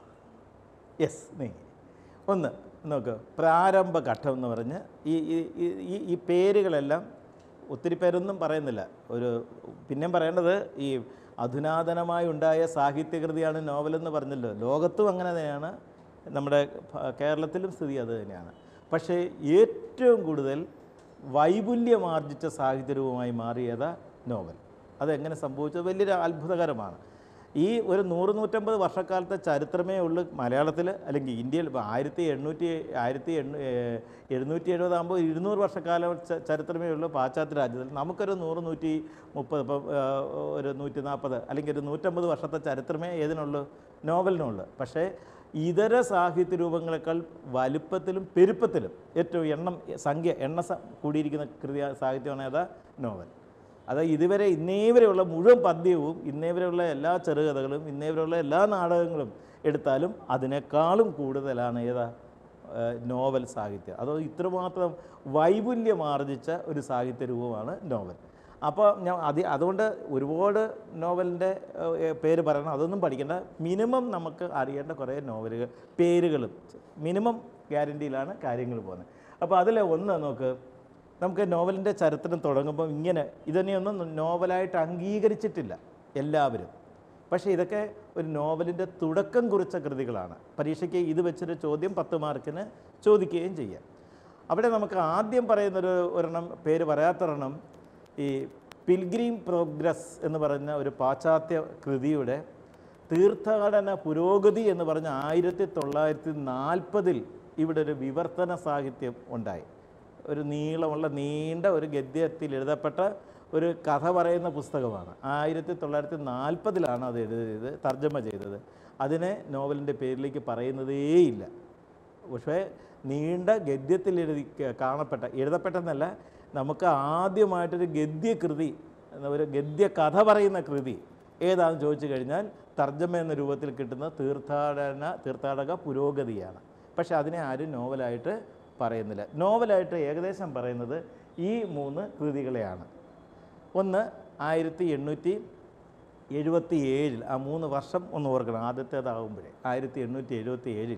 യെസ് നീങ്ങി ഒന്ന് നോക്ക് പ്രാരംഭഘട്ടം എന്ന് പറഞ്ഞ് ഈ ഈ- ഈ- ഈ ഈ പേരുകളെല്ലാം ഒത്തിരി പേരൊന്നും പറയുന്നില്ല ഒരു പിന്നെയും പറയേണ്ടത് ഈ അധുനാതനമായി ഉണ്ടായ സാഹിത്യകൃതിയാണ് നോവലെന്ന് പറഞ്ഞല്ലോ ലോകത്തും അങ്ങനെ തന്നെയാണ് നമ്മുടെ ഭ- കേരളത്തിലും സ്ഥിതി അത് തന്നെയാണ് പക്ഷേ ഏറ്റവും കൂടുതൽ വൈപുല്യമാർജിച്ച സാഹിത്യരൂപമായി മാറിയത് നോവൽ അതെങ്ങനെ സംഭവിച്ചത് വലിയൊരു അത്ഭുതകരമാണ് ഈ ഒരു നൂറ് നൂറ്റമ്പത് വർഷക്കാലത്തെ ചരിത്രമേ ഉള്ളൂ മലയാളത്തിൽ അല്ലെങ്കിൽ ഇന്ത്യയിൽ ഇപ്പോൾ ആയിരത്തി എണ്ണൂറ്റി ആയിരത്തി എണ്ണൂ ഏഹ് എഴുന്നൂറ്റി എഴുപതാകുമ്പോൾ ഇരുന്നൂറ് വർഷക്കാലം ച- ചരിത്രമേ ഉള്ളൂ പാശ്ചാത്യ രാജ്യത്തിൽ നമുക്കൊരു നൂറ് നൂറ്റി മുപ്പത് ഇപ്പം ഏഹ്, ഒരു നൂറ്റി നാൽപ്പത് അല്ലെങ്കിൽ ഒരു നൂറ്റമ്പത് വർഷത്തെ ചരിത്രമേ ഏതിനുള്ളൂ നോവലിനുള്ളൂ പക്ഷേ ഇതര സാഹിത്യ രൂപങ്ങളെക്കാൾ വലുപ്പത്തിലും പെരുപ്പത്തിലും ഏറ്റവും എണ്ണം സംഖ്യ എണ്ണ സ- കൂടിയിരിക്കുന്ന കൃതി സാഹിത്യമാണ് ഏതാ നോവൽ അത് ഇതുവരെ ഇന്നേ വരെയുള്ള മുഴുവൻ പദ്യവും ഇന്നേ വരെയുള്ള എല്ലാ ചെറുകഥകളും ഇന്നേ വരെയുള്ള എല്ലാ നാടകങ്ങളും എടുത്താലും അതിനേക്കാളും കൂടുതലാണ് ഏതാ ഏഹ് നോവൽ സാഹിത്യം അതോ ഇത്രമാത്രം വൈപുല്യമാർജിച്ച ഒരു സാഹിത്യ രൂപമാണ് നോവൽ അപ്പോൾ ഞാൻ അത് അതുകൊണ്ട് ഒരുപാട് നോവലിൻ്റെ ഏഹ്, പേര് പറയണം അതൊന്നും പഠിക്കേണ്ട മിനിമം നമുക്ക് അറിയേണ്ട കുറേ നോവലുകൾ പേരുകളും മിനിമം ഗ്യാരണ്ടിയിലാണ് കാര്യങ്ങൾ പോകുന്നത് അപ്പോൾ അതിൽ ഒന്ന് നോക്ക് നമുക്ക് നോവലിൻ്റെ ചരിത്രം തുടങ്ങുമ്പോൾ ഇങ്ങനെ ഇതന്നെയൊന്നും നോവലായിട്ട് അംഗീകരിച്ചിട്ടില്ല എല്ലാവരും പക്ഷേ ഇതൊക്കെ ഒരു നോവലിൻ്റെ തുടക്കം കുറിച്ച കൃതികളാണ് പരീക്ഷയ്ക്ക് ഇത് വെച്ചൊരു ചോദ്യം പത്ത് മാർക്കിന് ചോദിക്കുകയും ചെയ്യാം അവിടെ നമുക്ക് ആദ്യം പറയുന്നൊരു ഒരെണ്ണം പേര് പറയാത്തൊരെണ്ണം ഈ പിൽഗ്രീം പ്രോഗ്രസ് എന്ന് പറഞ്ഞ ഒരു പാശ്ചാത്യ കൃതിയുടെ തീർത്ഥാടന പുരോഗതി എന്ന് പറഞ്ഞ ആയിരത്തി തൊള്ളായിരത്തി നാൽപ്പതിൽ ഇവിടെ ഒരു വിവർത്തന സാഹിത്യം ഉണ്ടായി ഒരു നീളമുള്ള നീണ്ട ഒരു ഗദ്യത്തിൽ എഴുതപ്പെട്ട ഒരു കഥ പറയുന്ന പുസ്തകമാണ് ആയിരത്തി തൊള്ളായിരത്തി നാൽപ്പതിലാണ് അത് എഴുതിയത് തർജ്ജമ ചെയ്തത് അതിനെ നോവലിൻ്റെ പേരിലേക്ക് പറയുന്നതേയില്ല പക്ഷേ നീണ്ട ഗദ്യത്തിൽ എഴുതി കാണപ്പെട്ട എഴുതപ്പെട്ടെന്നല്ല നമുക്ക് ആദ്യമായിട്ടൊരു ഗദ്യകൃതി എന്ന ഒരു ഗദ്യ കഥ പറയുന്ന കൃതി ഏതാണെന്ന് ചോദിച്ചു കഴിഞ്ഞാൽ തർജ്ജമ എന്ന രൂപത്തിൽ കിട്ടുന്ന തീർത്ഥാടന തീർത്ഥാടക പുരോഗതിയാണ് പക്ഷെ അതിനെ ആരും നോവലായിട്ട് പറയുന്നില്ല നോവലായിട്ട് ഏകദേശം പറയുന്നത് ഈ മൂന്ന് കൃതികളെയാണ് ഒന്ന് ആയിരത്തി എണ്ണൂറ്റി എഴുപത്തി ഏഴിൽ ആ മൂന്ന് വർഷം ഒന്ന് ഓർക്കണം ആദ്യത്തേതാകുമ്പോഴേ ആയിരത്തി എണ്ണൂറ്റി എഴുപത്തി ഏഴിൽ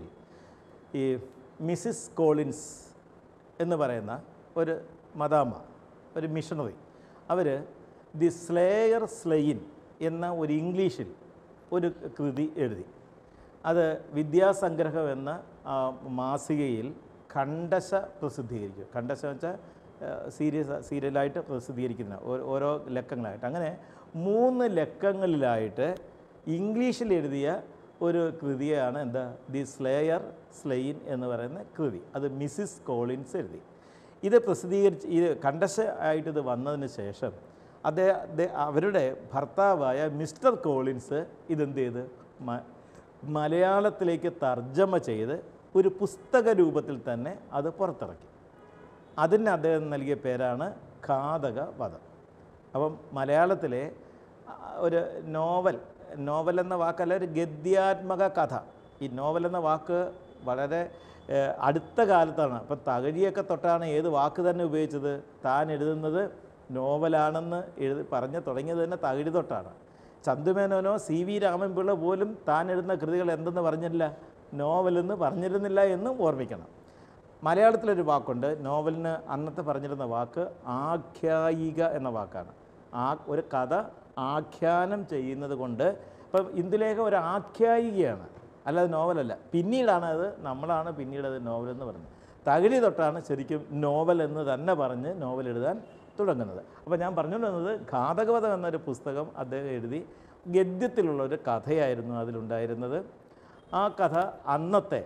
ഈ മിസ്സിസ് കോളിൻസ് എന്ന് പറയുന്ന ഒരു മദാമ ഒരു മിഷണറി അവർ ദി സ്ലേയർ സ്ലെയിൻ എന്ന ഒരു ഇംഗ്ലീഷിൽ ഒരു കൃതി എഴുതി അത് വിദ്യാസംഗ്രഹം എന്ന ആ, മാസികയിൽ ഖണ്ഡശ പ്രസിദ്ധീകരിക്കും ഖണ്ഡശ വെച്ചാൽ സീരിയസ് സീരിയലായിട്ട് പ്രസിദ്ധീകരിക്കുന്ന ഓ- ഓരോ ലക്കങ്ങളായിട്ട് അങ്ങനെ മൂന്ന് ലക്കങ്ങളിലായിട്ട് ഇംഗ്ലീഷിൽ എഴുതിയ ഒരു കൃതിയാണ് എന്താ ദി സ്ലേയർ സ്ലെയിൻ എന്ന് പറയുന്ന കൃതി അത് മിസ്സിസ് കോളിൻസ് എഴുതി ഇത് പ്രസിദ്ധീകരിച്ച് ഇത് കണ്ടശ ആയിട്ട് ഇത് വന്നതിന് ശേഷം അതേ അതേ- അവരുടെ ഭർത്താവായ മിസ്റ്റർ കോളിൻസ് ഇതെന്ത് ചെയ്ത് മ മലയാളത്തിലേക്ക് തർജ്ജമ ചെയ്ത് ഒരു പുസ്തക രൂപത്തിൽ തന്നെ അത് പുറത്തിറക്കി അതിന് അദ്ദേഹം നൽകിയ പേരാണ് ഘാതക വധം അപ്പം മലയാളത്തിലെ ആ, ഒരു നോവൽ നോവൽ എന്ന വാക്കല്ല ഒരു ഗദ്യാത്മക കഥ ഈ നോവൽ എന്ന വാക്ക് വളരെ ഏഹ്, അടുത്ത കാലത്താണ് അപ്പം തകഴിയൊക്കെ തൊട്ടാണ് ഏത് വാക്ക് തന്നെ ഉപയോഗിച്ചത് താൻ എഴുതുന്നത് നോവലാണെന്ന് എഴുതി പറഞ്ഞ് തുടങ്ങിയത് തന്നെ തകഴി തൊട്ടാണ് ചന്തുമേനോനോ സി വി രാമൻപിള്ള പോലും താൻ എഴുതുന്ന കൃതികൾ എന്തെന്ന് പറഞ്ഞില്ല നോവലെന്ന് പറഞ്ഞിരുന്നില്ല എന്നും ഓർമ്മിക്കണം മലയാളത്തിലൊരു വാക്കുണ്ട് നോവലിന് അന്നത്തെ പറഞ്ഞിരുന്ന വാക്ക് ആഖ്യായിക എന്ന വാക്കാണ് ആ ഒരു കഥ ആഖ്യാനം ചെയ്യുന്നത് കൊണ്ട് ഇപ്പം ഇന്ദുലേഖ ഒരു ആഖ്യായികയാണ് അല്ലാതെ നോവലല്ല പിന്നീടാണ് അത് നമ്മളാണ് പിന്നീട് അത് നോവലെന്ന് പറയുന്നത് തകഴി തൊട്ടാണ് ശരിക്കും നോവൽ എന്ന് തന്നെ പറഞ്ഞ് നോവൽ എഴുതാൻ തുടങ്ങുന്നത് അപ്പോൾ ഞാൻ പറഞ്ഞുകൊണ്ട് വന്നത് ഘാതകവധം എന്നൊരു പുസ്തകം അദ്ദേഹം എഴുതി ഗദ്യത്തിലുള്ള ഒരു കഥയായിരുന്നു അതിലുണ്ടായിരുന്നത് ആ കഥ അന്നത്തെ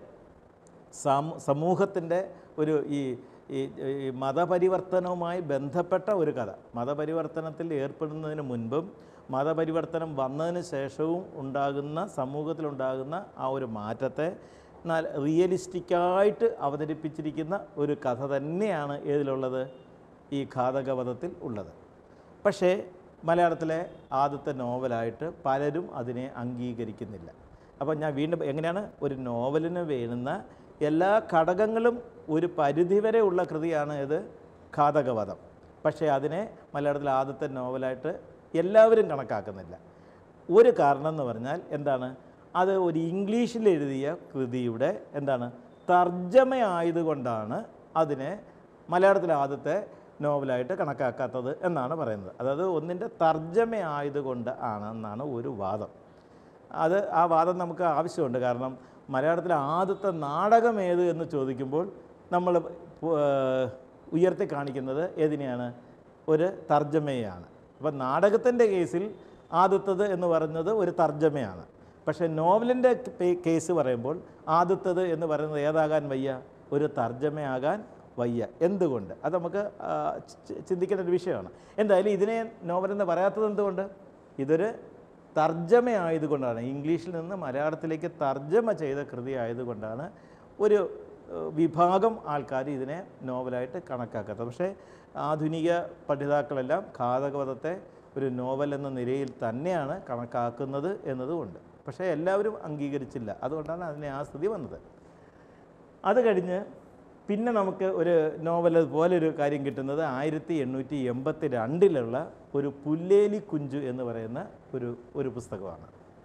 സമൂ സമൂഹത്തിൻ്റെ ഒരു ഈ ഈ ഈ മതപരിവർത്തനവുമായി ബന്ധപ്പെട്ട ഒരു കഥ മതപരിവർത്തനത്തിൽ ഏർപ്പെടുന്നതിന് മുൻപും മതപരിവർത്തനം വന്നതിന് ശേഷവും ഉണ്ടാകുന്ന സമൂഹത്തിലുണ്ടാകുന്ന ആ ഒരു മാറ്റത്തെ എന്നാൽ റിയലിസ്റ്റിക്കായിട്ട് അവതരിപ്പിച്ചിരിക്കുന്ന ഒരു കഥ തന്നെയാണ് ഏതിലുള്ളത് ഈ ഘാതകവധത്തിൽ ഉള്ളത് പക്ഷേ മലയാളത്തിലെ ആദ്യത്തെ നോവലായിട്ട് പലരും അതിനെ അംഗീകരിക്കുന്നില്ല അപ്പോൾ ഞാൻ വീണ്ടും എങ്ങനെയാണ് ഒരു നോവലിന് വേണ്ടുന്ന എല്ലാ ഘടകങ്ങളും ഒരു പരിധിവരെ ഉള്ള കൃതിയാണ് ഇത് ഘാതകവധം പക്ഷേ അതിനെ മലയാളത്തിലെ ആദ്യത്തെ നോവലായിട്ട് എല്ലാവരും കണക്കാക്കുന്നില്ല ഒരു കാരണം എന്ന് പറഞ്ഞാൽ എന്താണ് അത് ഒരു ഇംഗ്ലീഷിൽ എഴുതിയ കൃതിയുടെ എന്താണ് തർജ്ജമയായതുകൊണ്ടാണ് അതിനെ മലയാളത്തിലെ ആദ്യത്തെ നോവലായിട്ട് കണക്കാക്കാത്തത് എന്നാണ് പറയുന്നത് അതായത് ഒന്നിൻ്റെ തർജ്ജമയായതുകൊണ്ട് ആണ് എന്നാണ് ഒരു വാദം അത് ആ വാദം നമുക്ക് ആവശ്യമുണ്ട് കാരണം മലയാളത്തിലെ ആദ്യത്തെ നാടകം ഏത് എന്ന് ചോദിക്കുമ്പോൾ നമ്മൾ ഉയർത്തി കാണിക്കുന്നത് ഏതിനെയാണ് ഒരു തർജ്ജമയാണ് അപ്പം നാടകത്തിൻ്റെ കേസിൽ ആദ്യത്തത് എന്ന് പറയുന്നത് ഒരു തർജ്ജമയാണ് പക്ഷേ നോവലിൻ്റെ കേസ് പറയുമ്പോൾ ആദ്യത്തത് എന്ന് പറയുന്നത് ഏതാകാൻ വയ്യ ഒരു തർജ്ജമയാകാൻ വയ്യ എന്തുകൊണ്ട് അത് നമുക്ക് ആ, ചി- ചിന്തിക്കേണ്ട ഒരു വിഷയമാണ് എന്തായാലും ഇതിനെ നോവലെന്ന് പറയാത്തത് എന്തുകൊണ്ട് ഇതൊരു തർജ്ജമയായതുകൊണ്ടാണ് ഇംഗ്ലീഷിൽ നിന്ന് മലയാളത്തിലേക്ക് തർജ്ജമ ചെയ്ത കൃതി ആയതുകൊണ്ടാണ് ഒരു ഏഹ്, വിഭാഗം ആൾക്കാർ ഇതിനെ നോവലായിട്ട് കണക്കാക്കാത്തത് പക്ഷേ ആധുനിക പഠിതാക്കളെല്ലാം ഘാതകവധത്തെ ഒരു നോവൽ എന്ന നിലയിൽ തന്നെയാണ് കണക്കാക്കുന്നത് എന്നതുകൊണ്ട് പക്ഷേ എല്ലാവരും അംഗീകരിച്ചില്ല അതുകൊണ്ടാണ് അതിനെ ആ സ്ഥിതി വന്നത് അത് കഴിഞ്ഞ് പിന്നെ നമുക്ക് ഒരു നോവൽ പോലെ ഒരു കാര്യം കിട്ടുന്നത് ആയിരത്തി എണ്ണൂറ്റി എൺപത്തി രണ്ടിലുള്ള ഒരു പുല്ലേലി കുഞ്ചു എന്ന് പറയുന്ന ഒരു ഒരു പുസ്തകമാണ്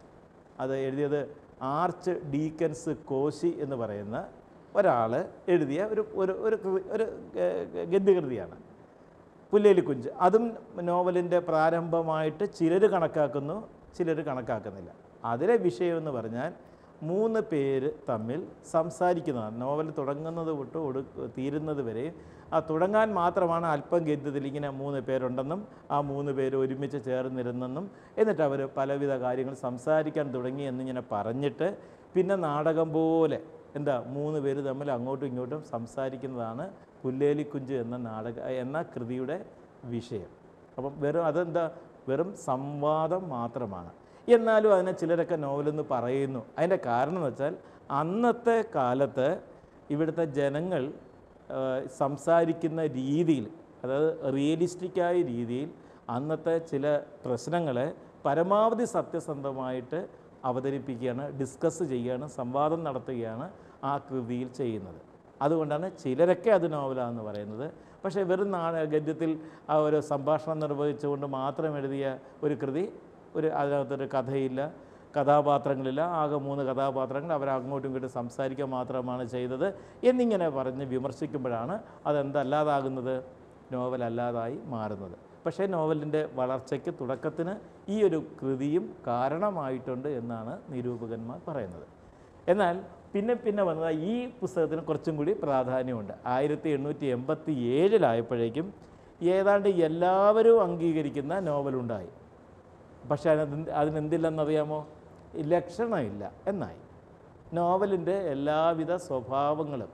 അത് എഴുതിയത് ആർച്ച് ഡീക്കൻസ് കോശി എന്ന് പറയുന്ന ഒരാൾ എഴുതിയ ഒരു ഒരു ഒരു കൃതി- ഒരു ഏഹ്, ഗദ്യകൃതിയാണ് പുല്ലേലി കുഞ്ച് അതും നോവലിൻ്റെ പ്രാരംഭമായിട്ട് ചിലർ കണക്കാക്കുന്നു ചിലർ കണക്കാക്കുന്നില്ല അതിലെ വിഷയം എന്ന് പറഞ്ഞാൽ മൂന്ന് പേര് തമ്മിൽ സംസാരിക്കുന്നതാണ് നോവൽ തുടങ്ങുന്നത് തൊട്ട് ഒടു തീരുന്നത് വരെ ആ തുടങ്ങാൻ മാത്രമാണ് അല്പം ഗദ്യത്തിൽ ഇങ്ങനെ മൂന്ന് പേരുണ്ടെന്നും ആ മൂന്ന് പേര് ഒരുമിച്ച് ചേർന്നിരുന്നെന്നും എന്നിട്ട് അവർ പലവിധ കാര്യങ്ങൾ സംസാരിക്കാൻ തുടങ്ങി എന്നിങ്ങനെ പറഞ്ഞിട്ട് പിന്നെ നാടകം പോലെ എന്താ മൂന്ന് പേര് തമ്മിൽ അങ്ങോട്ടും ഇങ്ങോട്ടും സംസാരിക്കുന്നതാണ് പുല്ലേലിക്കുഞ്ച് എന്ന നാടക എന്ന കൃതിയുടെ വിഷയം അപ്പം വെറും അതെന്താ വെറും സംവാദം മാത്രമാണ് എന്നാലും അതിനെ ചിലരൊക്കെ നോവലെന്ന് പറയുന്നു അതിൻ്റെ കാരണം എന്ന് വെച്ചാൽ അന്നത്തെ കാലത്ത് ഇവിടുത്തെ ജനങ്ങൾ ആ, സംസാരിക്കുന്ന രീതിയിൽ അതായത് റിയലിസ്റ്റിക്കായ രീതിയിൽ അന്നത്തെ ചില പ്രശ്നങ്ങളെ പരമാവധി സത്യസന്ധമായിട്ട് അവതരിപ്പിക്കുകയാണ് ഡിസ്കസ് ചെയ്യുകയാണ് സംവാദം നടത്തുകയാണ് ആ കൃതിയിൽ ചെയ്യുന്നത് അതുകൊണ്ടാണ് ചിലരൊക്കെ അത് നോവലാന്ന് പറയുന്നത് പക്ഷേ വെറും നാ ഗദ്യത്തിൽ ആ ഒരു സംഭാഷണം നിർവഹിച്ചുകൊണ്ട് മാത്രം എഴുതിയ ഒരു കൃതി ഒരു അതിനകത്തൊരു കഥയില്ല കഥാപാത്രങ്ങളില്ല ആകെ മൂന്ന് കഥാപാത്രങ്ങൾ അവർ അങ്ങോട്ടും ഇങ്ങോട്ടും സംസാരിക്കുക മാത്രമാണ് ചെയ്തത് എന്നിങ്ങനെ പറഞ്ഞ് വിമർശിക്കുമ്പോഴാണ് അതെന്തല്ലാതാകുന്നത് നോവലല്ലാതായി മാറുന്നത് പക്ഷേ നോവലിൻ്റെ വളർച്ചയ്ക്ക് തുടക്കത്തിന് ഈ ഒരു കൃതിയും കാരണമായിട്ടുണ്ട് എന്നാണ് നിരൂപകന്മാർ പറയുന്നത് എന്നാൽ പിന്നെ പിന്നെ വന്നത് ഈ പുസ്തകത്തിന് കുറച്ചും കൂടി പ്രാധാന്യമുണ്ട് ആയിരത്തി എണ്ണൂറ്റി എൺപത്തി ഏഴിലായപ്പോഴേക്കും ഏതാണ്ട് എല്ലാവരും അംഗീകരിക്കുന്ന നോവലുണ്ടായി പക്ഷേ അതിന് അതിനെന്തില്ലെന്നറിയാമോ ലക്ഷണമില്ല എന്നായി നോവലിൻ്റെ എല്ലാവിധ സ്വഭാവങ്ങളും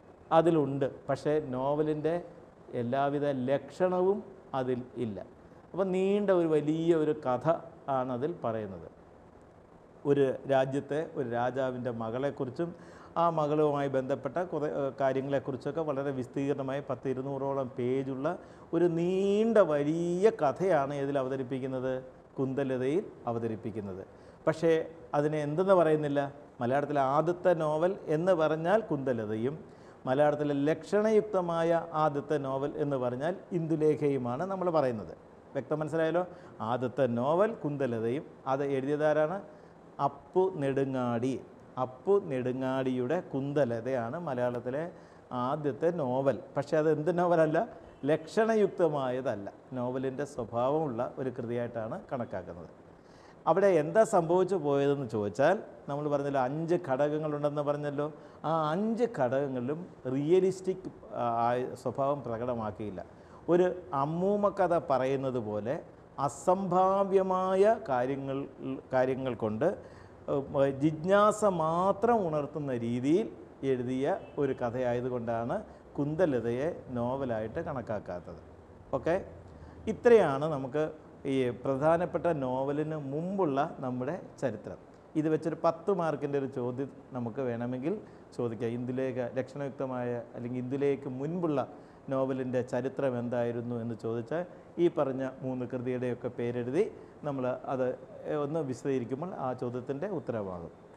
അതിലുണ്ട് പക്ഷേ നോവലിൻ്റെ എല്ലാവിധ ലക്ഷണവും അതിൽ ഇല്ല അപ്പോൾ നീണ്ട ഒരു വലിയ ഒരു കഥ ആണ് അതിൽ പറയുന്നത് ഒരു രാജ്യത്തെ ഒരു രാജാവിൻ്റെ മകളെക്കുറിച്ചും ആ മകളുമായി ബന്ധപ്പെട്ട കുറേ ഏഹ്, കാര്യങ്ങളെക്കുറിച്ചൊക്കെ വളരെ വിസ്തീർണമായി പത്ത് ഇരുന്നൂറോളം പേജുള്ള ഒരു നീണ്ട വലിയ കഥയാണ് ഇതിൽ അവതരിപ്പിക്കുന്നത് കുന്തലതയിൽ അവതരിപ്പിക്കുന്നത് പക്ഷേ അതിനെ എന്തെന്ന് പറയുന്നില്ല മലയാളത്തിലെ ആദ്യത്തെ നോവൽ എന്ന് പറഞ്ഞാൽ കുന്തലതയും മലയാളത്തിലെ ലക്ഷണയുക്തമായ ആദ്യത്തെ നോവൽ എന്ന് പറഞ്ഞാൽ ഇന്ദുലേഖയുമാണ് നമ്മൾ പറയുന്നത് വ്യക്തം മനസ്സിലായല്ലോ ആദ്യത്തെ നോവൽ കുന്തലതയും അത് എഴുതിയതാരാണ് അപ്പു നെടുങ്ങാടി അപ്പു നെടുങ്ങാടിയുടെ കുന്തലതയാണ് മലയാളത്തിലെ ആദ്യത്തെ നോവൽ പക്ഷേ അത് എന്ത് നോവലല്ല ലക്ഷണയുക്തമായതല്ല നോവലിൻ്റെ സ്വഭാവമുള്ള ഒരു കൃതിയായിട്ടാണ് കണക്കാക്കുന്നത് അവിടെ എന്താ സംഭവിച്ചു പോയതെന്ന് ചോദിച്ചാൽ നമ്മൾ പറഞ്ഞല്ലോ അഞ്ച് ഘടകങ്ങളുണ്ടെന്ന് പറഞ്ഞല്ലോ ആ അഞ്ച് ഘടകങ്ങളിലും റിയലിസ്റ്റിക് ആയ സ്വഭാവം പ്രകടമാക്കിയില്ല ഒരു അമ്മൂമ്മ കഥ പറയുന്നത് പോലെ അസംഭാവ്യമായ കാര്യങ്ങൾ കാര്യങ്ങൾ കൊണ്ട് ഏഹ്, ജിജ്ഞാസ മാത്രം ഉണർത്തുന്ന രീതിയിൽ എഴുതിയ ഒരു കഥയായതുകൊണ്ടാണ് കുന്തലതയെ നോവലായിട്ട് കണക്കാക്കാത്തത് ഓക്കെ ഇത്രയാണ് നമുക്ക് ഈ പ്രധാനപ്പെട്ട നോവലിന് മുമ്പുള്ള നമ്മുടെ ചരിത്രം ഇത് വെച്ചൊരു പത്ത് മാർക്കിൻ്റെ ഒരു ചോദ്യം നമുക്ക് വേണമെങ്കിൽ ചോദിക്കാം ഇന്ദുലേഖ ലക്ഷണയുക്തമായ അല്ലെങ്കിൽ ഇന്ദുലേക്ക് മുൻപുള്ള നോവലിൻ്റെ ചരിത്രം എന്തായിരുന്നു എന്ന് ചോദിച്ചാൽ ഈ പറഞ്ഞ മൂന്ന് കൃതിയുടെയൊക്കെ പേരെഴുതി നമ്മൾ അത് ഒന്ന് വിശദീകരിക്കുമ്പോൾ ആ ചോദ്യത്തിൻ്റെ ഉത്തരവാകും